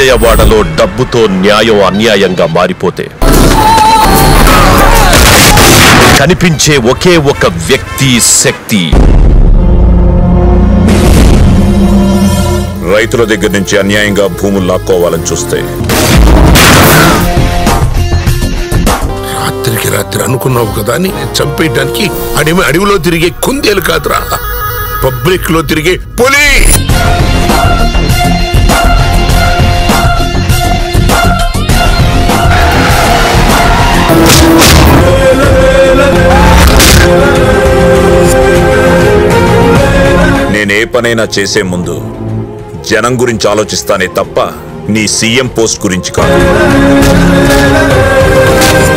విజయవాడలో డబ్బుతో న్యాయం అన్యాయంగా మారిపోతే కనిపించే ఒకే ఒక వ్యక్తి శక్తి రైతుల దగ్గర నుంచి అన్యాయంగా భూములు లాక్కోవాలని చూస్తే రాత్రికి రాత్రి అనుకున్నావు కదా అని చంపేయడానికి అడిమి అడవిలో తిరిగే కుందేలు కాదురా పబ్లిక్ లో తిరిగే పులి నేనే పనైనా చేసే ముందు జనం గురించి ఆలోచిస్తానే తప్ప నీ సీఎం పోస్ట్ గురించి కాదు